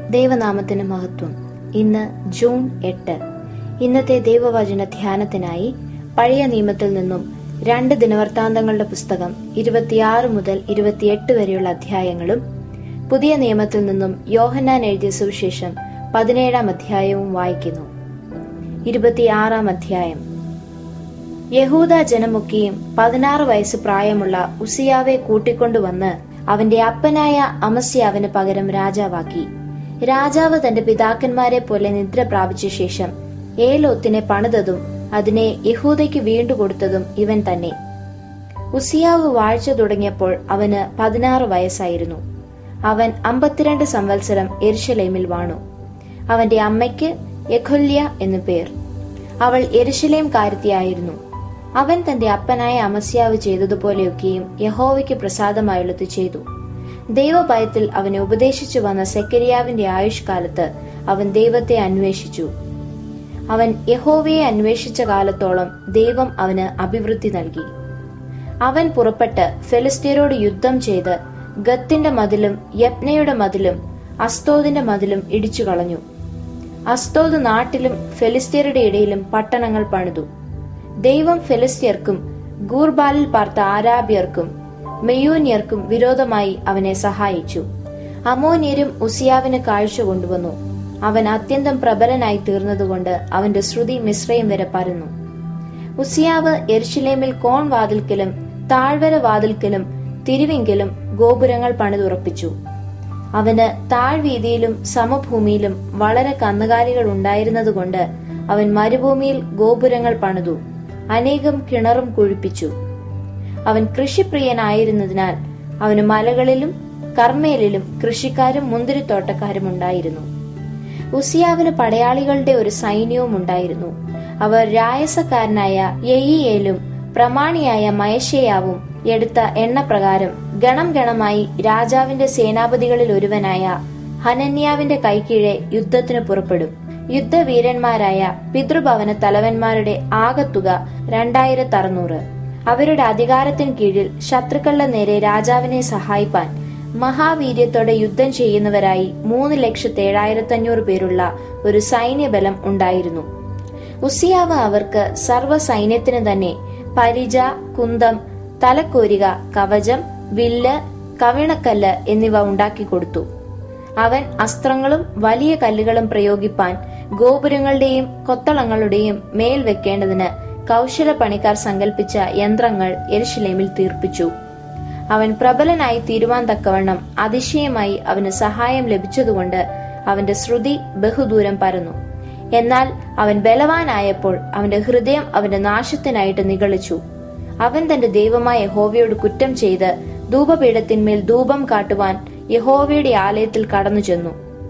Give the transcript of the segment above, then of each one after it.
ദൈവനാമത്തിന് മഹത്വം ഇന്ന് ജൂൺ എട്ട് ഇന്നത്തെ ദൈവവചന ധ്യാനത്തിനായി പഴയ നിയമത്തിൽ നിന്നും രണ്ട് ദിനവൃത്താന്തങ്ങളുടെ പുസ്തകം ഇരുപത്തിയാറ് മുതൽ ഇരുപത്തിയെട്ട് വരെയുള്ള അധ്യായങ്ങളും പുതിയ നിയമത്തിൽ നിന്നും യോഹന്നാൻ എഴുതിയ സുവിശേഷം പതിനേഴാം അധ്യായവും വായിക്കുന്നു ഇരുപത്തിയാറാം അധ്യായം യഹൂദ ജനമൊക്കെയും പതിനാറ് വയസ്സ് പ്രായമുള്ള ഉസിയാവെ കൂട്ടിക്കൊണ്ടുവന്ന് അവന്റെ അപ്പനായ അമസ്യാവിന് പകരം രാജാവാക്കി രാജാവ് തന്റെ പിതാക്കന്മാരെ പോലെ നിദ്ര പ്രാപിച്ച ശേഷം ഏലോത്തിനെ പണിതതും അതിനെ യഹൂദയ്ക്ക് വീണ്ടുകൊടുത്തതും ഇവൻ തന്നെ ഉസിയാവ് വാഴ്ച തുടങ്ങിയപ്പോൾ അവന് പതിനാറ് വയസ്സായിരുന്നു അവൻ അമ്പത്തിരണ്ട് സംവത്സരം എരുശലേമിൽ വാണു അവന്റെ അമ്മയ്ക്ക് യഖൊല്യ എന്നു പേർ അവൾ എരുശലേം കാരത്തിയായിരുന്നു അവൻ തന്റെ അപ്പനായ അമസ്യാവ് ചെയ്തതുപോലെയൊക്കെയും യഹോവയ്ക്ക് പ്രസാദമായുള്ളത് ചെയ്തു ദൈവഭയത്തിൽ അവനെ ഉപദേശിച്ചു വന്ന സെക്കരിയാവിന്റെ ആയുഷ്കാലത്ത് അവൻ ദൈവത്തെ അന്വേഷിച്ചു അവൻ യഹോവയെ അന്വേഷിച്ച കാലത്തോളം ദൈവം അവന് അഭിവൃദ്ധി നൽകി അവൻ പുറപ്പെട്ട് ഫെലിസ്തീനോട് യുദ്ധം ചെയ്ത് ഗത്തിന്റെ മതിലും യപ്നയുടെ മതിലും അസ്തോദിന്റെ മതിലും ഇടിച്ചു കളഞ്ഞു അസ്തോദ് നാട്ടിലും ഫെലിസ്തീനയുടെ ഇടയിലും പട്ടണങ്ങൾ പണിതു ദൈവം ഫെലിസ്തീയർക്കും ഗൂർബാലിൽ പാർത്ത ആരാബിയർക്കും മെയ്യൂന്യർക്കും വിരോധമായി അവനെ സഹായിച്ചു അമോന്യരും ഉസിയാവിന് കാഴ്ച കൊണ്ടുവന്നു അവൻ അത്യന്തം പ്രബലനായി തീർന്നതുകൊണ്ട് അവന്റെ ശ്രുതി മിശ്രയും വരെ പരന്നു ഉസിയാവ് എർഷിലേമിൽ കോൺ വാതിൽക്കലും താഴ്വര വാതിൽക്കലും തിരുവിങ്കലും ഗോപുരങ്ങൾ പണിതുറപ്പിച്ചു അവന് താഴ്വീതിയിലും സമഭൂമിയിലും വളരെ കന്നുകാലികൾ ഉണ്ടായിരുന്നതുകൊണ്ട് അവൻ മരുഭൂമിയിൽ ഗോപുരങ്ങൾ പണിതു അനേകം കിണറും കുഴിപ്പിച്ചു അവൻ കൃഷിപ്രിയനായിരുന്നതിനാൽ അവന് മലകളിലും കർമ്മേലിലും കൃഷിക്കാരും മുന്തിരിത്തോട്ടക്കാരും ഉണ്ടായിരുന്നു ഉസിയാവിന് പടയാളികളുടെ ഒരു സൈന്യവും ഉണ്ടായിരുന്നു അവർ രായസക്കാരനായ യയിയേലും പ്രമാണിയായ മയശയാവും എടുത്ത എണ്ണ പ്രകാരം ഗണം ഗണമായി രാജാവിന്റെ സേനാപതികളിൽ ഒരുവനായ ഹനന്യാവിന്റെ കൈക്കീഴെ യുദ്ധത്തിന് പുറപ്പെടും യുദ്ധവീരന്മാരായ പിതൃഭവന തലവന്മാരുടെ ആകത്തുക രണ്ടായിരത്തി അറുന്നൂറ് അവരുടെ അധികാരത്തിന് കീഴിൽ ശത്രുക്കളുടെ നേരെ രാജാവിനെ സഹായിപ്പാൻ മഹാവീര്യത്തോടെ യുദ്ധം ചെയ്യുന്നവരായി മൂന്ന് ലക്ഷത്തി ഏഴായിരത്തി അഞ്ഞൂറ് പേരുള്ള ഒരു സൈന്യബലം ഉണ്ടായിരുന്നു ഉസിയാവ് അവർക്ക് സർവ്വ സൈന്യത്തിന് തന്നെ പരിച കുന്തം തലക്കോരിക കവചം വില്ല് കവിണക്കല്ല് എന്നിവ ഉണ്ടാക്കി കൊടുത്തു അവൻ അസ്ത്രങ്ങളും വലിയ കല്ലുകളും പ്രയോഗിപ്പാൻ ഗോപുരങ്ങളുടെയും കൊത്തളങ്ങളുടെയും മേൽ വെക്കേണ്ടതിന് കൗശല പണിക്കാർ സങ്കല്പിച്ച യന്ത്രങ്ങൾ എരുശലേമിൽ തീർപ്പിച്ചു അവൻ പ്രബലനായി തീരുവാൻ തക്കവണ്ണം അതിശയമായി അവന് സഹായം ലഭിച്ചതുകൊണ്ട് അവന്റെ ശ്രുതി ബഹുദൂരം പരന്നു എന്നാൽ അവൻ ബലവാനായപ്പോൾ അവന്റെ ഹൃദയം അവന്റെ നാശത്തിനായിട്ട് നിഗളിച്ചു അവൻ തന്റെ ദൈവമായ യഹോവയോട് കുറ്റം ചെയ്ത് ധൂപപീഠത്തിന്മേൽ ധൂപം കാട്ടുവാൻ യഹോവയുടെ ആലയത്തിൽ കടന്നു ചെന്നു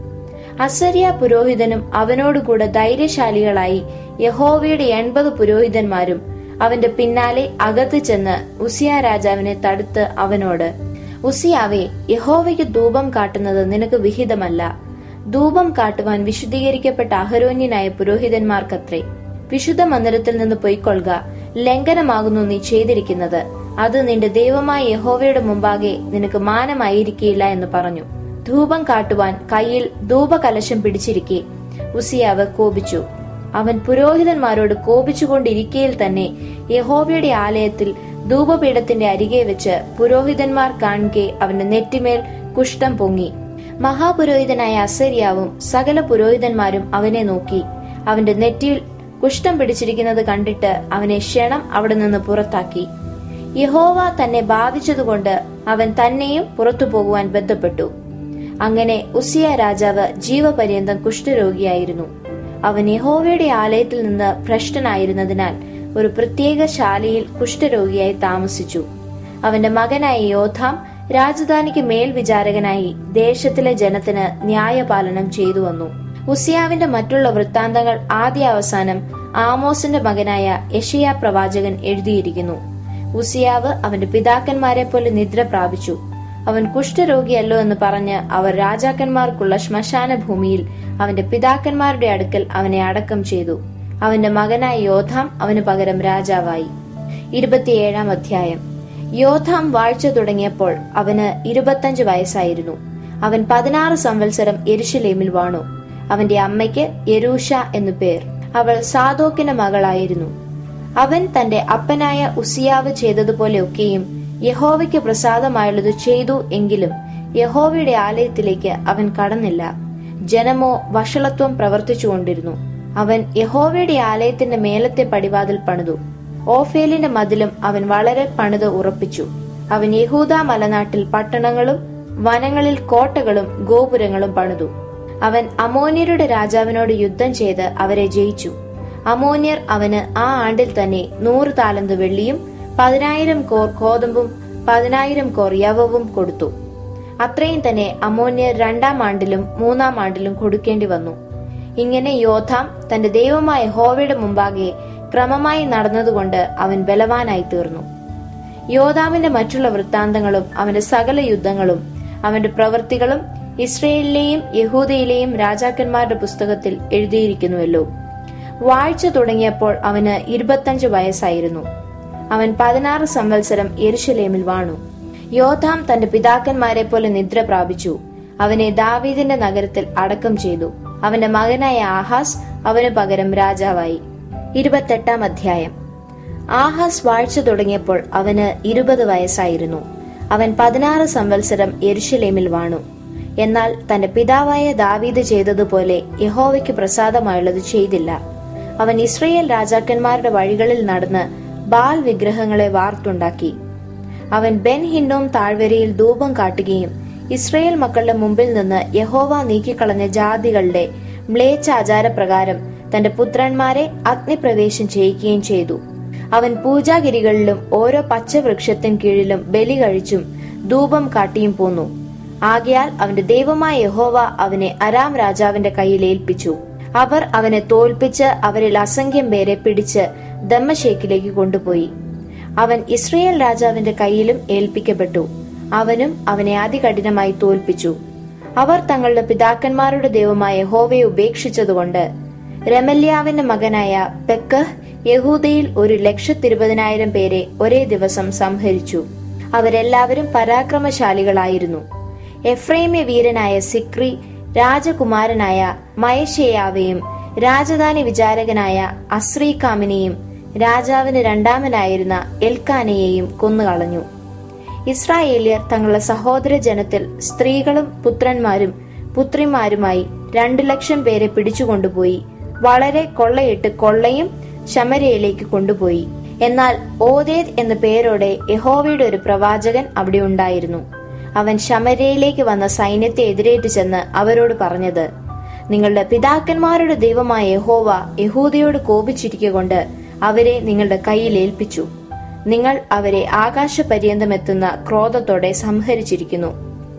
അസര്യ പുരോഹിതനും അവനോടുകൂടെ ധൈര്യശാലികളായി യഹോവയുടെ എൺപത് പുരോഹിതന്മാരും അവന്റെ പിന്നാലെ അകത്ത് ചെന്ന് ഉസിയ രാജാവിനെ തടുത്ത് അവനോട് ഉസിയാവേ യഹോവയ്ക്ക് ധൂപം കാട്ടുന്നത് നിനക്ക് വിഹിതമല്ല ധൂപം കാട്ടുവാൻ വിശുദ്ധീകരിക്കപ്പെട്ട അഹരോന്യനായ പുരോഹിതന്മാർക്കത്രേ വിശുദ്ധ മന്ദിരത്തിൽ നിന്ന് പൊയ്ക്കൊള്ളുക ലംഘനമാകുന്നു നീ ചെയ്തിരിക്കുന്നത് അത് നിന്റെ ദൈവമായ യഹോവയുടെ മുമ്പാകെ നിനക്ക് മാനമായിരിക്കില്ല എന്ന് പറഞ്ഞു ധൂപം കാട്ടുവാൻ കയ്യിൽ ധൂപകലശം പിടിച്ചിരിക്കെ ഉസിയാവ് കോപിച്ചു അവൻ പുരോഹിതന്മാരോട് കോപിച്ചുകൊണ്ടിരിക്കയിൽ തന്നെ യഹോവയുടെ ആലയത്തിൽ ധൂപപീഠത്തിന്റെ അരികെ വെച്ച് പുരോഹിതന്മാർ കാണുകെ അവന്റെ നെറ്റിമേൽ കുഷ്ഠം പൊങ്ങി മഹാപുരോഹിതനായ അസരിയാവും സകല പുരോഹിതന്മാരും അവനെ നോക്കി അവന്റെ നെറ്റിയിൽ കുഷ്ഠം പിടിച്ചിരിക്കുന്നത് കണ്ടിട്ട് അവനെ ക്ഷണം അവിടെ നിന്ന് പുറത്താക്കി യഹോവ തന്നെ ബാധിച്ചതുകൊണ്ട് അവൻ തന്നെയും പുറത്തു പോകുവാൻ ബന്ധപ്പെട്ടു അങ്ങനെ ഉസിയ രാജാവ് ജീവപര്യന്തം കുഷ്ഠരോഗിയായിരുന്നു അവൻ യഹോവയുടെ ആലയത്തിൽ നിന്ന് ഭ്രഷ്ടനായിരുന്നതിനാൽ ഒരു പ്രത്യേക ശാലയിൽ കുഷ്ഠരോഗിയായി താമസിച്ചു അവന്റെ മകനായ യോധാം രാജധാനിക്ക് മേൽവിചാരകനായി ദേശത്തിലെ ജനത്തിന് ന്യായപാലനം ചെയ്തു വന്നു ഉസിയാവിന്റെ മറ്റുള്ള വൃത്താന്തങ്ങൾ ആദ്യ അവസാനം ആമോസിന്റെ മകനായ യഷിയ പ്രവാചകൻ എഴുതിയിരിക്കുന്നു ഉസിയാവ് അവന്റെ പിതാക്കന്മാരെ പോലെ നിദ്ര പ്രാപിച്ചു അവൻ കുഷ്ഠരോഗിയല്ലോ എന്ന് പറഞ്ഞ് അവർ രാജാക്കന്മാർക്കുള്ള ശ്മശാന ഭൂമിയിൽ അവന്റെ പിതാക്കന്മാരുടെ അടുക്കൽ അവനെ അടക്കം ചെയ്തു അവന്റെ മകനായ യോധാം അവന് പകരം രാജാവായി ഇരുപത്തിയേഴാം അധ്യായം യോധാം വാഴ്ച തുടങ്ങിയപ്പോൾ അവന് ഇരുപത്തഞ്ച് വയസ്സായിരുന്നു അവൻ പതിനാറ് സംവത്സരം എരുഷലേമിൽ വാണു അവന്റെ അമ്മയ്ക്ക് യെരൂഷ എന്നു പേർ അവൾ സാദോക്കിന്റെ മകളായിരുന്നു അവൻ തന്റെ അപ്പനായ ഉസിയാവ് ചെയ്തതുപോലെ ഒക്കെയും യഹോവയ്ക്ക് പ്രസാദമായുള്ളത് ചെയ്തു എങ്കിലും യഹോവയുടെ ആലയത്തിലേക്ക് അവൻ കടന്നില്ല ജനമോ വഷളത്വം പ്രവർത്തിച്ചുകൊണ്ടിരുന്നു അവൻ യഹോവയുടെ ആലയത്തിന്റെ മേലത്തെ പടിവാതിൽ പണിതു ഓഫേലിന്റെ മതിലും അവൻ വളരെ പണിത് ഉറപ്പിച്ചു അവൻ യഹൂദ മലനാട്ടിൽ പട്ടണങ്ങളും വനങ്ങളിൽ കോട്ടകളും ഗോപുരങ്ങളും പണിതു അവൻ അമോന്യരുടെ രാജാവിനോട് യുദ്ധം ചെയ്ത് അവരെ ജയിച്ചു അമോന്യർ അവന് ആ ആണ്ടിൽ തന്നെ നൂറ് താലന്ത് വെള്ളിയും പതിനായിരം കോർ കോതമ്പും പതിനായിരം കോർ യവവും കൊടുത്തു അത്രയും തന്നെ അമോന്യർ രണ്ടാം ആണ്ടിലും മൂന്നാം ആണ്ടിലും കൊടുക്കേണ്ടി വന്നു ഇങ്ങനെ യോധാം തന്റെ ദൈവമായ ഹോവയുടെ മുമ്പാകെ ക്രമമായി നടന്നതുകൊണ്ട് അവൻ ബലവാനായി തീർന്നു യോധാമിന്റെ മറ്റുള്ള വൃത്താന്തങ്ങളും അവന്റെ സകല യുദ്ധങ്ങളും അവന്റെ പ്രവൃത്തികളും ഇസ്രയേലിലെയും യഹൂദയിലെയും രാജാക്കന്മാരുടെ പുസ്തകത്തിൽ എഴുതിയിരിക്കുന്നുവല്ലോ വാഴ്ച തുടങ്ങിയപ്പോൾ അവന് ഇരുപത്തഞ്ച് വയസ്സായിരുന്നു അവൻ പതിനാറ് സംവത്സരം യെരുഷലേമിൽ വാണു യോധാം തന്റെ പിതാക്കന്മാരെ പോലെ നിദ്ര പ്രാപിച്ചു അവനെ ദാവീദിന്റെ നഗരത്തിൽ അടക്കം ചെയ്തു അവന്റെ മകനായ ആഹാസ് അവന് പകരം രാജാവായി ഇരുപത്തെട്ടാം അധ്യായം ആഹാസ് വാഴ്ച തുടങ്ങിയപ്പോൾ അവന് ഇരുപത് വയസ്സായിരുന്നു അവൻ പതിനാറ് സംവത്സരം യെരുഷലേമിൽ വാണു എന്നാൽ തന്റെ പിതാവായ ദാവീദ് ചെയ്തതുപോലെ യഹോവയ്ക്ക് പ്രസാദമായുള്ളത് ചെയ്തില്ല അവൻ ഇസ്രയേൽ രാജാക്കന്മാരുടെ വഴികളിൽ നടന്ന് ബാൽ വിഗ്രഹങ്ങളെ വാർത്തുണ്ടാക്കി അവൻ ബെൻ ഹിന്നോം താഴ്വരയിൽ ധൂപം കാട്ടുകയും ഇസ്രയേൽ മക്കളുടെ മുമ്പിൽ നിന്ന് യഹോവ നീക്കിക്കളഞ്ഞ ജാതികളുടെ മ്ലേച്ഛാചാരപ്രകാരം തന്റെ പുത്രന്മാരെ അഗ്നിപ്രവേശം ചെയ്യിക്കുകയും ചെയ്തു അവൻ പൂജാഗിരികളിലും ഓരോ പച്ചവൃക്ഷത്തിൻ കീഴിലും ബലി കഴിച്ചും ധൂപം കാട്ടിയും പോന്നു ആകയാൽ അവന്റെ ദൈവമായ യഹോവ അവനെ അരാം രാജാവിന്റെ കയ്യിൽ ഏൽപ്പിച്ചു അവർ അവനെ തോൽപ്പിച്ച് അവരിൽ അസംഖ്യം പേരെ പിടിച്ച് ദമ്മശേക്കിലേക്ക് കൊണ്ടുപോയി അവൻ ഇസ്രയേൽ രാജാവിന്റെ കയ്യിലും ഏൽപ്പിക്കപ്പെട്ടു അവനും അവനെ അതികഠിനമായി തോൽപ്പിച്ചു അവർ തങ്ങളുടെ പിതാക്കന്മാരുടെ ദൈവമായ ഹോവയെ ഉപേക്ഷിച്ചതുകൊണ്ട് രമല്യാവിന്റെ മകനായ പെക്കഹ് യഹൂദയിൽ ഒരു ലക്ഷത്തിരുപതിനായിരം പേരെ ഒരേ ദിവസം സംഹരിച്ചു അവരെല്ലാവരും പരാക്രമശാലികളായിരുന്നു എഫ്രൈമ്യ വീരനായ സിക്രി രാജകുമാരനായ മയശേയാവെയും രാജധാനി വിചാരകനായ അസ്രീകാമിനെയും രാജാവിന് രണ്ടാമനായിരുന്ന എൽക്കാനയെയും കൊന്നുകളഞ്ഞു ഇസ്രായേലിയർ തങ്ങളുടെ സഹോദര ജനത്തിൽ സ്ത്രീകളും പുത്രന്മാരും പുത്രിമാരുമായി രണ്ടു ലക്ഷം പേരെ പിടിച്ചുകൊണ്ടുപോയി വളരെ കൊള്ളയിട്ട് കൊള്ളയും ശമരയിലേക്ക് കൊണ്ടുപോയി എന്നാൽ ഓദേദ് എന്ന പേരോടെ യഹോവയുടെ ഒരു പ്രവാചകൻ അവിടെ ഉണ്ടായിരുന്നു അവൻ ശമരയിലേക്ക് വന്ന സൈന്യത്തെ എതിരേറ്റ് ചെന്ന് അവരോട് പറഞ്ഞത് നിങ്ങളുടെ പിതാക്കന്മാരുടെ ദൈവമായ യഹോവ യഹൂദയോട് കോപിച്ചിരിക്കൊണ്ട് അവരെ നിങ്ങളുടെ കയ്യിൽ ഏൽപ്പിച്ചു നിങ്ങൾ അവരെ ആകാശപര്യന്തം എത്തുന്ന ക്രോധത്തോടെ സംഹരിച്ചിരിക്കുന്നു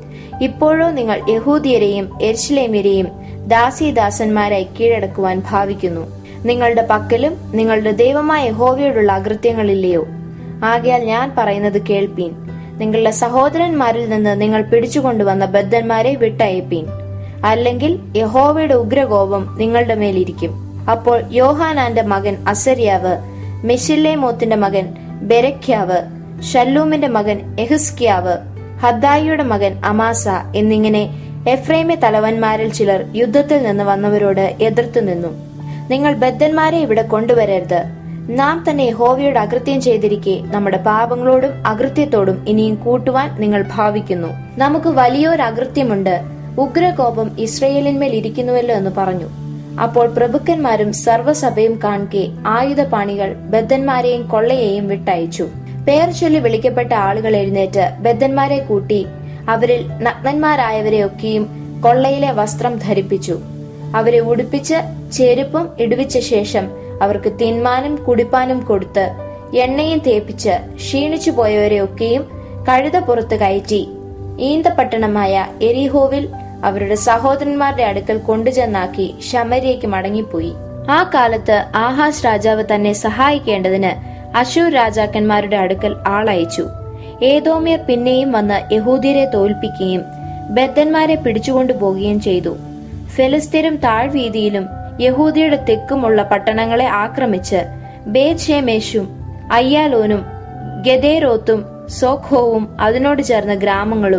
ഇപ്പോഴോ നിങ്ങൾ യഹൂദിയരെയും എർശിലേമ്യരെയും ദാസീദാസന്മാരായി കീഴടക്കുവാൻ ഭാവിക്കുന്നു നിങ്ങളുടെ പക്കലും നിങ്ങളുടെ ദൈവമായ യഹോവയോടുള്ള അകൃത്യങ്ങളില്ലയോ ആകയാൽ ഞാൻ പറയുന്നത് കേൾപ്പീൻ നിങ്ങളുടെ സഹോദരന്മാരിൽ നിന്ന് നിങ്ങൾ പിടിച്ചുകൊണ്ടുവന്ന ബദ്ധന്മാരെ വിട്ടയപ്പീൻ അല്ലെങ്കിൽ യഹോവയുടെ ഉഗ്രകോപം നിങ്ങളുടെ മേലിരിക്കും അപ്പോൾ യോഹാനാന്റെ മകൻ അസര്യാവ് മെഷില്ലേമോത്തിന്റെ മകൻ ബെരഖ്യാവ് ഷല്ലൂമിന്റെ മകൻ എഹിസ്കിയാവ് ഹദ്ദായിയുടെ മകൻ അമാസ എന്നിങ്ങനെ എഫ്രൈമെ തലവന്മാരിൽ ചിലർ യുദ്ധത്തിൽ നിന്ന് വന്നവരോട് എതിർത്തു നിന്നു നിങ്ങൾ ബദ്ധന്മാരെ ഇവിടെ കൊണ്ടുവരരുത് നാം തന്നെ യഹോവയോട് അകൃത്യം ചെയ്തിരിക്കെ നമ്മുടെ പാപങ്ങളോടും അകൃത്യത്തോടും ഇനിയും കൂട്ടുവാൻ നിങ്ങൾ ഭാവിക്കുന്നു നമുക്ക് വലിയൊരു അകൃത്യമുണ്ട് ഉഗ്രകോപം ഇസ്രയേലിന്മേൽ ഇരിക്കുന്നുവല്ലോ എന്ന് പറഞ്ഞു അപ്പോൾ പ്രഭുക്കന്മാരും സർവ്വസഭയും കാൺകെ ആയുധപാണികൾ ബദ്ധന്മാരെയും കൊള്ളയെയും വിട്ടയച്ചു പേർ ചൊല്ലി വിളിക്കപ്പെട്ട ആളുകൾ എഴുന്നേറ്റ് ബദ്ധന്മാരെ കൂട്ടി അവരിൽ നഗ്നന്മാരായവരെയൊക്കെയും കൊള്ളയിലെ വസ്ത്രം ധരിപ്പിച്ചു അവരെ ഉടുപ്പിച്ച് ചെരുപ്പും ഇടുവിച്ച ശേഷം അവർക്ക് തിന്മാനും കുടിപ്പാനും കൊടുത്ത് എണ്ണയും തേപ്പിച്ച് ക്ഷീണിച്ചു പോയവരെയൊക്കെയും കഴുത പുറത്ത് കയറ്റി ഈന്തപട്ടണമായ എരിഹോവിൽ അവരുടെ സഹോദരന്മാരുടെ അടുക്കൽ കൊണ്ടുചെന്നാക്കി ശമരിയയ്ക്ക് മടങ്ങിപ്പോയി ആ കാലത്ത് ആഹാസ് രാജാവ് തന്നെ സഹായിക്കേണ്ടതിന് അശൂർ രാജാക്കന്മാരുടെ അടുക്കൽ ആളയച്ചു ഏതോമ്യർ പിന്നെയും വന്ന് യഹൂദിയരെ തോൽപ്പിക്കുകയും ബദ്ധന്മാരെ പിടിച്ചുകൊണ്ടുപോകുകയും ചെയ്തു ഫെലിസ്തീനും താഴ്വീതിയിലും യഹൂദിയുടെ തെക്കുമുള്ള പട്ടണങ്ങളെ ആക്രമിച്ച് ബേത്ഷേമേഷും അയ്യാലോനും ഗദേരോത്തും സോഖോവും അതിനോട് ചേർന്ന ഗ്രാമങ്ങളും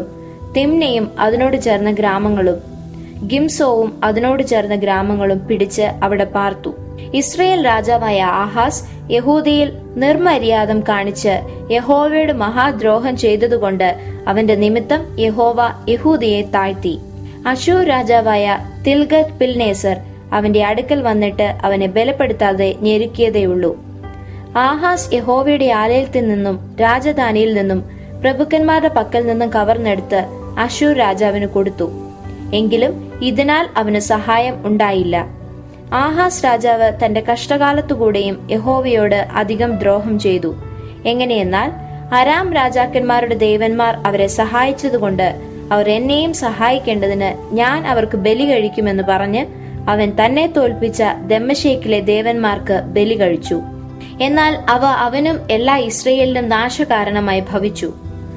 തിമ്നയും അതിനോട് ചേർന്ന ഗ്രമങ്ങളും ഗിംസോവും അതിനോട് ചേർന്ന ഗ്രാമങ്ങളും പിടിച്ച് അവിടെ പാർത്തു ഇസ്രയേൽ രാജാവായ ആഹാസ് യഹൂദയിൽ നിർമര്യാദം കാണിച്ച് യഹോവയുടെ മഹാദ്രോഹം ചെയ്തതുകൊണ്ട് അവന്റെ നിമിത്തം യഹോവ യഹൂദയെ താഴ്ത്തി അശൂർ രാജാവായ തിൽഗത് പിൽനേസർ അവന്റെ അടുക്കൽ വന്നിട്ട് അവനെ ബലപ്പെടുത്താതെ ഞെരുക്കിയതേയുള്ളൂ ആഹാസ് യഹോവയുടെ ആലയത്തിൽ നിന്നും രാജധാനിയിൽ നിന്നും പ്രഭുക്കന്മാരുടെ പക്കൽ നിന്നും കവർന്നെടുത്ത് അശൂർ രാജാവിന് കൊടുത്തു എങ്കിലും ഇതിനാൽ അവന് സഹായം ഉണ്ടായില്ല ആഹാസ് രാജാവ് തന്റെ കഷ്ടകാലത്തുകൂടെയും യഹോവയോട് അധികം ദ്രോഹം ചെയ്തു എങ്ങനെയെന്നാൽ അരാം രാജാക്കന്മാരുടെ ദേവന്മാർ അവരെ സഹായിച്ചതുകൊണ്ട് അവർ എന്നെയും സഹായിക്കേണ്ടതിന് ഞാൻ അവർക്ക് ബലി കഴിക്കുമെന്ന് പറഞ്ഞ് അവൻ തന്നെ തോൽപ്പിച്ച ദമ്മശേക്കിലെ ദേവന്മാർക്ക് ബലി കഴിച്ചു എന്നാൽ അവ അവനും എല്ലാ ഇസ്രയേലിനും നാശകാരണമായി ഭവിച്ചു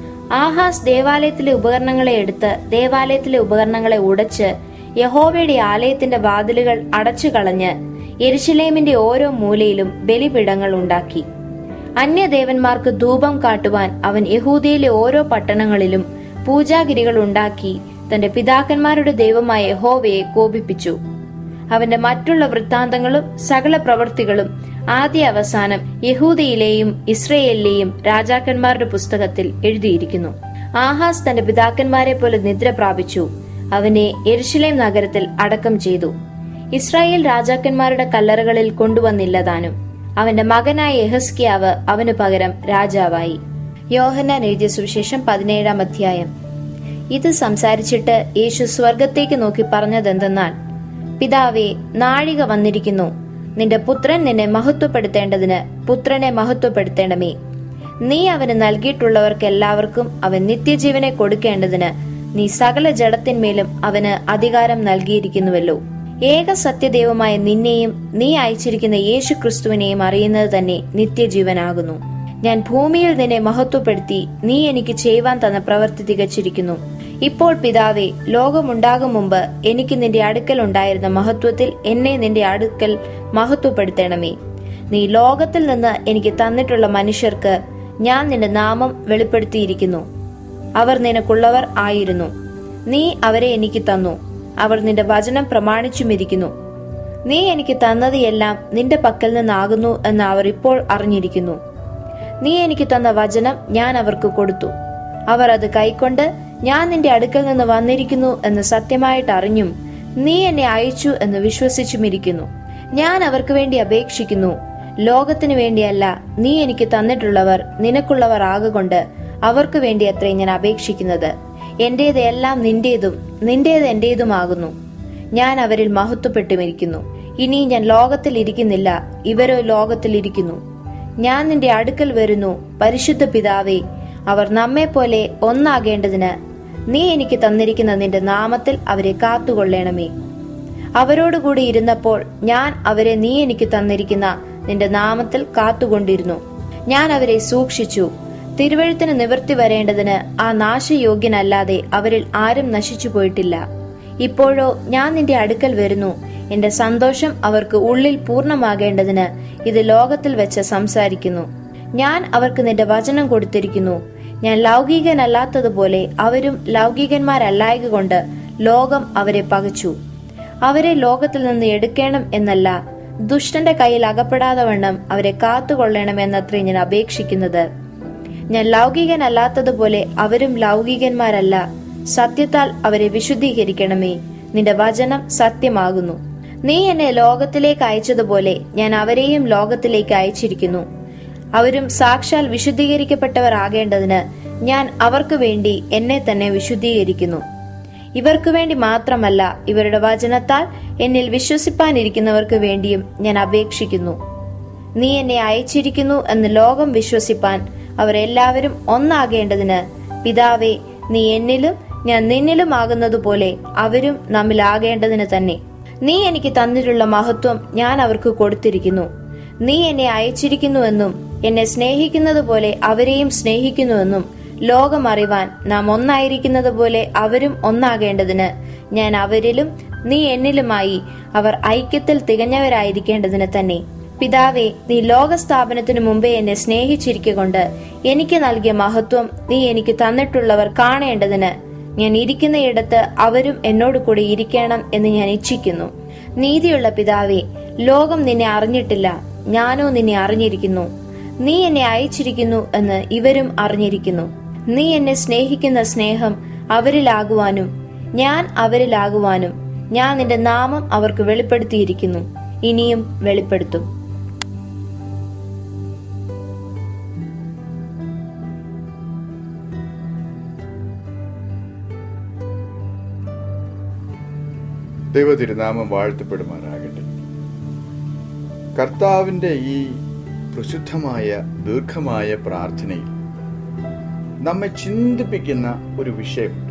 ആഹാസ് ദേവാലയത്തിലെ ഉപകരണങ്ങളെ എടുത്ത് ദേവാലയത്തിലെ ഉപകരണങ്ങളെ ഉടച്ച് യഹോവയുടെ ആലയത്തിന്റെ വാതിലുകൾ അടച്ചു കളഞ്ഞ് യെരുശലേമിന്റെ ഓരോ മൂലയിലും ബലിപീഠങ്ങൾ ഉണ്ടാക്കി അന്യദേവന്മാർക്ക് ധൂപം കാട്ടുവാൻ അവൻ യഹൂദയിലെ ഓരോ പട്ടണങ്ങളിലും പൂജാഗിരികൾ ഉണ്ടാക്കി തന്റെ പിതാക്കന്മാരുടെ ദൈവമായ യഹോവയെ കോപിപ്പിച്ചു അവന്റെ മറ്റുള്ള വൃത്താന്തങ്ങളും സകല പ്രവൃത്തികളും ആദ്യ അവസാനം യഹൂദയിലെയും ഇസ്രയേലിലെയും രാജാക്കന്മാരുടെ പുസ്തകത്തിൽ എഴുതിയിരിക്കുന്നു ആഹാസ് തന്റെ പിതാക്കന്മാരെ പോലെ നിദ്ര പ്രാപിച്ചു അവനെ എരുശലേം നഗരത്തിൽ അടക്കം ചെയ്തു ഇസ്രായേൽ രാജാക്കന്മാരുടെ കല്ലറകളിൽ കൊണ്ടുവന്നില്ല താനും അവന്റെ മകനായ യഹസ്കിയാവ് അവനു പകരം രാജാവായി യോഹന്നാൻ എഴുതിയ സുവിശേഷം പതിനേഴാം അധ്യായം ഇത് സംസാരിച്ചിട്ട് യേശു സ്വർഗത്തേക്ക് നോക്കി പറഞ്ഞതെന്തെന്നാൽ പിതാവേ നാഴിക വന്നിരിക്കുന്നു നിന്റെ പുത്രൻ നിന്നെ മഹത്വപ്പെടുത്തേണ്ടതിന് പുത്രനെ മഹത്വപ്പെടുത്തേണമേ നീ അവന് നൽകിയിട്ടുള്ളവർക്ക് എല്ലാവർക്കും അവൻ നിത്യജീവനെ കൊടുക്കേണ്ടതിന് നീ സകല ജഡത്തിന്മേലും അവന് അധികാരം നൽകിയിരിക്കുന്നുവല്ലോ ഏക സത്യദൈവമായ നിന്നെയും നീ അയച്ചിരിക്കുന്ന യേശു ക്രിസ്തുവിനെയും അറിയുന്നത് തന്നെ നിത്യജീവനാകുന്നു ഞാൻ ഭൂമിയിൽ നിന്നെ മഹത്വപ്പെടുത്തി നീ എനിക്ക് ചെയ്യുവാൻ തന്ന പ്രവൃത്തി തികച്ചിരിക്കുന്നു ഇപ്പോൾ പിതാവേ ലോകമുണ്ടാകും മുമ്പ് എനിക്ക് നിന്റെ അടുക്കൽ ഉണ്ടായിരുന്ന മഹത്വത്തിൽ എന്നെ നിന്റെ അടുക്കൽ മഹത്വപ്പെടുത്തണമേ നീ ലോകത്തിൽ നിന്ന് എനിക്ക് തന്നിട്ടുള്ള മനുഷ്യർക്ക് ഞാൻ നിന്റെ നാമം വെളിപ്പെടുത്തിയിരിക്കുന്നു അവർ നിനക്കുള്ളവർ ആയിരുന്നു നീ അവരെ എനിക്ക് തന്നു അവർ നിന്റെ വചനം പ്രമാണിച്ചുമിരിക്കുന്നു നീ എനിക്ക് തന്നത് എല്ലാം നിന്റെ പക്കൽ നിന്നാകുന്നു എന്ന് അവർ ഇപ്പോൾ അറിഞ്ഞിരിക്കുന്നു നീ എനിക്ക് തന്ന വചനം ഞാൻ അവർക്ക് കൊടുത്തു അവർ അത് കൈക്കൊണ്ട് ഞാൻ നിന്റെ അടുക്കൽ നിന്ന് വന്നിരിക്കുന്നു എന്ന് സത്യമായിട്ട് അറിഞ്ഞും നീ എന്നെ അയച്ചു എന്ന് വിശ്വസിച്ചുമിരിക്കുന്നു ഞാൻ അവർക്ക് വേണ്ടി അപേക്ഷിക്കുന്നു ലോകത്തിനു വേണ്ടിയല്ല നീ എനിക്ക് തന്നിട്ടുള്ളവർ നിനക്കുള്ളവർ ആകൊണ്ട് അവർക്ക് വേണ്ടി അത്രേ ഞാൻ അപേക്ഷിക്കുന്നത് എന്റേത് എല്ലാം നിന്റേതും നിന്റേത് എന്റേതുമാകുന്നു ഞാൻ അവരിൽ മഹത്വപ്പെട്ടുമിരിക്കുന്നു ഇനി ഞാൻ ലോകത്തിൽ ഇരിക്കുന്നില്ല ഇവരോ ലോകത്തിൽ ഇരിക്കുന്നു ഞാൻ നിന്റെ അടുക്കൽ വരുന്നു പരിശുദ്ധ പിതാവേ അവർ നമ്മെ പോലെ ഒന്നാകേണ്ടതിന് നീ എനിക്ക് തന്നിരിക്കുന്ന നിന്റെ നാമത്തിൽ അവരെ കാത്തുകൊള്ളണമേ അവരോടുകൂടി ഇരുന്നപ്പോൾ ഞാൻ അവരെ നീ എനിക്ക് തന്നിരിക്കുന്ന നിന്റെ നാമത്തിൽ കാത്തുകൊണ്ടിരുന്നു ഞാൻ അവരെ സൂക്ഷിച്ചു തിരുവഴുത്തിന് നിവൃത്തി വരേണ്ടതിന് ആ നാശയോഗ്യനല്ലാതെ അവരിൽ ആരും നശിച്ചു പോയിട്ടില്ല ഇപ്പോഴോ ഞാൻ നിന്റെ അടുക്കൽ വരുന്നു എന്റെ സന്തോഷം അവർക്ക് ഉള്ളിൽ പൂർണ്ണമാകേണ്ടതിന് ഇത് ലോകത്തിൽ വെച്ച് സംസാരിക്കുന്നു ഞാൻ അവർക്ക് നിന്റെ വചനം കൊടുത്തിരിക്കുന്നു ഞാൻ ലൗകികനല്ലാത്തതുപോലെ അവരും ലൗകികന്മാരല്ലായക കൊണ്ട് ലോകം അവരെ പകച്ചു അവരെ ലോകത്തിൽ നിന്ന് എടുക്കണം എന്നല്ല ദുഷ്ടന്റെ കയ്യിൽ അകപ്പെടാതെ വണ്ണം അവരെ കാത്തുകൊള്ളണമെന്നത്രേ ഞാൻ അപേക്ഷിക്കുന്നത് ഞാൻ ലൗകികനല്ലാത്തതുപോലെ അവരും ലൗകികന്മാരല്ല സത്യത്താൽ അവരെ വിശുദ്ധീകരിക്കണമേ നിന്റെ വചനം സത്യമാകുന്നു നീ എന്നെ ലോകത്തിലേക്ക് അയച്ചതുപോലെ ഞാൻ അവരെയും ലോകത്തിലേക്ക് അയച്ചിരിക്കുന്നു അവരും സാക്ഷാൽ വിശുദ്ധീകരിക്കപ്പെട്ടവർ ആകേണ്ടതിന് ഞാൻ അവർക്ക് വേണ്ടി എന്നെ തന്നെ വിശുദ്ധീകരിക്കുന്നു ഇവർക്ക് വേണ്ടി മാത്രമല്ല ഇവരുടെ വചനത്താൽ എന്നിൽ വിശ്വസിപ്പാനിരിക്കുന്നവർക്ക് വേണ്ടിയും ഞാൻ അപേക്ഷിക്കുന്നു നീ എന്നെ അയച്ചിരിക്കുന്നു എന്ന് ലോകം വിശ്വസിപ്പാൻ അവർ എല്ലാവരും ഒന്നാകേണ്ടതിന് പിതാവേ നീ എന്നിലും ഞാൻ നിന്നിലും ആകുന്നതുപോലെ അവരും നമ്മിലാകേണ്ടതിന് തന്നെ നീ എനിക്ക് തന്നിട്ടുള്ള മഹത്വം ഞാൻ അവർക്ക് കൊടുത്തിരിക്കുന്നു നീ എന്നെ അയച്ചിരിക്കുന്നുവെന്നും എന്നെ സ്നേഹിക്കുന്നത് പോലെ അവരെയും സ്നേഹിക്കുന്നുവെന്നും ലോകം അറിവാൻ നാം ഒന്നായിരിക്കുന്നത് പോലെ അവരും ഒന്നാകേണ്ടതിന് ഞാൻ അവരിലും നീ എന്നിലുമായി അവർ ഐക്യത്തിൽ തികഞ്ഞവരായിരിക്കേണ്ടതിന് തന്നെ പിതാവേ നീ ലോകസ്ഥാപനത്തിനു മുമ്പേ എന്നെ സ്നേഹിച്ചിരിക്കൊണ്ട് എനിക്ക് നൽകിയ മഹത്വം നീ എനിക്ക് തന്നിട്ടുള്ളവർ കാണേണ്ടതിന് ഞാൻ ഇരിക്കുന്നയിടത്ത് അവരും എന്നോട് കൂടെ ഇരിക്കണം എന്ന് ഞാൻ ഇച്ഛിക്കുന്നു നീതിയുള്ള പിതാവേ ലോകം നിന്നെ അറിഞ്ഞിട്ടില്ല ഞാനോ നിന്നെ അറിഞ്ഞിരിക്കുന്നു നീ എന്നെ അയച്ചിരിക്കുന്നു എന്ന് ഇവരും അറിഞ്ഞിരിക്കുന്നു നീ എന്നെ സ്നേഹിക്കുന്ന സ്നേഹം അവരിലാകുവാനും ഞാൻ അവരിലാകുവാനും ഞാൻ നിന്റെ നാമം അവർക്ക് വെളിപ്പെടുത്തിയിരിക്കുന്നു ഇനിയും വെളിപ്പെടുത്തും ദൈവ തിരുനാമം വാഴ്ത്തപ്പെടുമാറാകട്ടെ കർത്താവിൻ്റെ ഈ പ്രസിദ്ധമായ ദീർഘമായ പ്രാർത്ഥനയിൽ നമ്മെ ചിന്തിപ്പിക്കുന്ന ഒരു വിഷയമുണ്ട്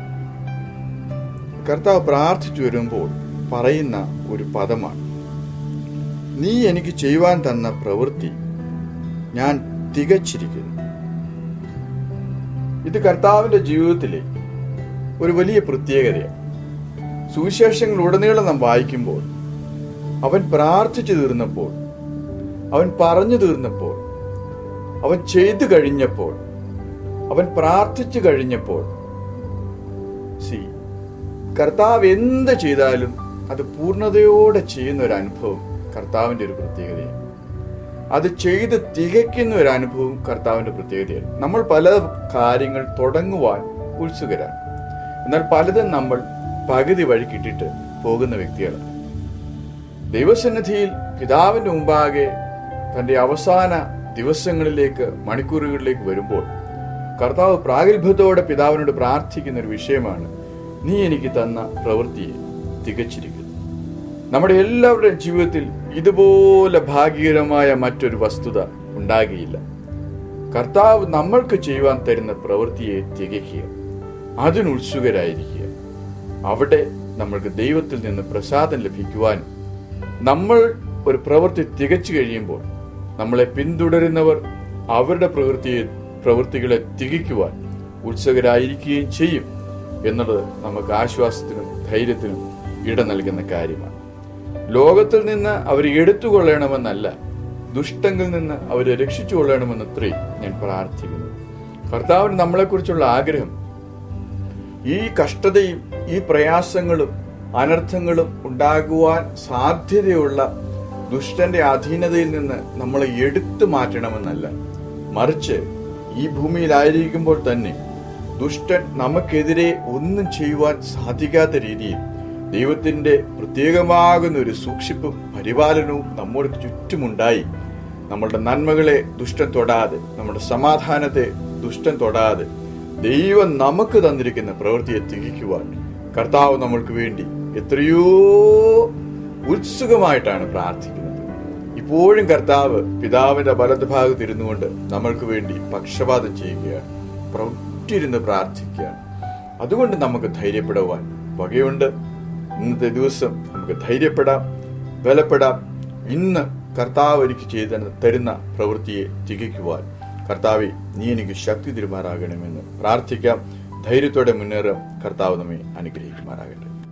കർത്താവ് പ്രാർത്ഥിച്ചു വരുമ്പോൾ പറയുന്ന ഒരു പദമാണ് നീ എനിക്ക് ചെയ്യുവാൻ തന്ന പ്രവൃത്തി ഞാൻ തികച്ചിരിക്കുന്നു ഇത് കർത്താവിൻ്റെ ജീവിതത്തിലെ ഒരു വലിയ പ്രത്യേകതയാണ് സുവിശേഷങ്ങൾ ഉടനീളം നാം വായിക്കുമ്പോൾ അവൻ പ്രാർത്ഥിച്ചു തീർന്നപ്പോൾ അവൻ പറഞ്ഞു തീർന്നപ്പോൾ അവൻ ചെയ്തു കഴിഞ്ഞപ്പോൾ അവൻ പ്രാർത്ഥിച്ചു കഴിഞ്ഞപ്പോൾ സി കർത്താവ് എന്ത് ചെയ്താലും അത് പൂർണ്ണതയോടെ ചെയ്യുന്ന ഒരു അനുഭവം കർത്താവിൻ്റെ ഒരു പ്രത്യേകതയാണ് അത് ചെയ്ത് തികയ്ക്കുന്ന ഒരു അനുഭവം കർത്താവിൻ്റെ പ്രത്യേകതയാണ് നമ്മൾ പല കാര്യങ്ങൾ തുടങ്ങുവാൻ ഉത്സുകരാണ് എന്നാൽ പലതും നമ്മൾ പകുതി വഴി കിട്ടിയിട്ട് പോകുന്ന വ്യക്തികളാണ് ദൈവസന്നിധിയിൽ പിതാവിന്റെ മുമ്പാകെ തന്റെ അവസാന ദിവസങ്ങളിലേക്ക് മണിക്കൂറുകളിലേക്ക് വരുമ്പോൾ കർത്താവ് പ്രാഗൽഭ്യത്തോടെ പിതാവിനോട് പ്രാർത്ഥിക്കുന്ന ഒരു വിഷയമാണ് നീ എനിക്ക് തന്ന പ്രവൃത്തിയെ തികച്ചിരിക്കുന്നു നമ്മുടെ എല്ലാവരുടെയും ജീവിതത്തിൽ ഇതുപോലെ ഭാഗ്യകരമായ മറ്റൊരു വസ്തുത ഉണ്ടാകുകയില്ല കർത്താവ് നമ്മൾക്ക് ചെയ്യുവാൻ തരുന്ന പ്രവൃത്തിയെ തികയ്ക്കുക അതിനുത്സുകരായിരിക്കുക അവിടെ നമ്മൾക്ക് ദൈവത്തിൽ നിന്ന് പ്രസാദം ലഭിക്കുവാനും നമ്മൾ ഒരു പ്രവൃത്തി തികച്ചു കഴിയുമ്പോൾ നമ്മളെ പിന്തുടരുന്നവർ അവരുടെ പ്രവൃത്തിയെ പ്രവൃത്തികളെ തികയ്ക്കുവാൻ ഉത്സുകരായിരിക്കുകയും ചെയ്യും എന്നുള്ളത് നമുക്ക് ആശ്വാസത്തിനും ധൈര്യത്തിനും ഇട നൽകുന്ന കാര്യമാണ് ലോകത്തിൽ നിന്ന് അവർ എടുത്തുകൊള്ളണമെന്നല്ല ദുഷ്ടങ്ങളിൽ നിന്ന് അവരെ രക്ഷിച്ചു കൊള്ളണമെന്നത്രേ ഞാൻ പ്രാർത്ഥിക്കുന്നു കർത്താവിന് നമ്മളെക്കുറിച്ചുള്ള ആഗ്രഹം ഈ കഷ്ടതയും ഈ പ്രയാസങ്ങളും അനർത്ഥങ്ങളും ഉണ്ടാകുവാൻ സാധ്യതയുള്ള ദുഷ്ടന്റെ അധീനതയിൽ നിന്ന് നമ്മളെ എടുത്തു മാറ്റണമെന്നല്ല മറിച്ച് ഈ ഭൂമിയിലായിരിക്കുമ്പോൾ തന്നെ ദുഷ്ടൻ നമുക്കെതിരെ ഒന്നും ചെയ്യുവാൻ സാധിക്കാത്ത രീതിയിൽ ദൈവത്തിന്റെ പ്രത്യേകമാകുന്ന ഒരു സൂക്ഷിപ്പും പരിപാലനവും നമ്മുടെ ചുറ്റുമുണ്ടായി നമ്മളുടെ നന്മകളെ ദുഷ്ടൻ തൊടാതെ നമ്മുടെ സമാധാനത്തെ ദുഷ്ടൻ തൊടാതെ ദൈവം നമുക്ക് തന്നിരിക്കുന്ന പ്രവൃത്തിയെ തികയ്ക്കുവാൻ കർത്താവ് നമ്മൾക്ക് വേണ്ടി എത്രയോ ഉത്സുകമായിട്ടാണ് പ്രാർത്ഥിക്കുന്നത് ഇപ്പോഴും കർത്താവ് പിതാവിന്റെ വലതുഭാഗത്ത് ഇരുന്നുകൊണ്ട് നമ്മൾക്ക് വേണ്ടി പക്ഷപാതം ചെയ്യുകയാണ് പ്രവൃത്തിയിരുന്ന് പ്രാർത്ഥിക്കുകയാണ് അതുകൊണ്ട് നമുക്ക് ധൈര്യപ്പെടുവാൻ വകയുണ്ട് ഇന്നത്തെ ദിവസം നമുക്ക് ധൈര്യപ്പെടാം ബലപ്പെടാം ഇന്ന് കർത്താവ് എനിക്ക് ചെയ്ത തരുന്ന പ്രവൃത്തിയെ തികയ്ക്കുവാൻ കർത്താവെ നീ എനിക്ക് ശക്തി തിരുമാറാകണമെന്ന് പ്രാർത്ഥിക്കാം ധൈര്യത്തോടെ മുന്നേറാം കർത്താവ് നമ്മെ അനുഗ്രഹിക്കുമാറാകട്ടെ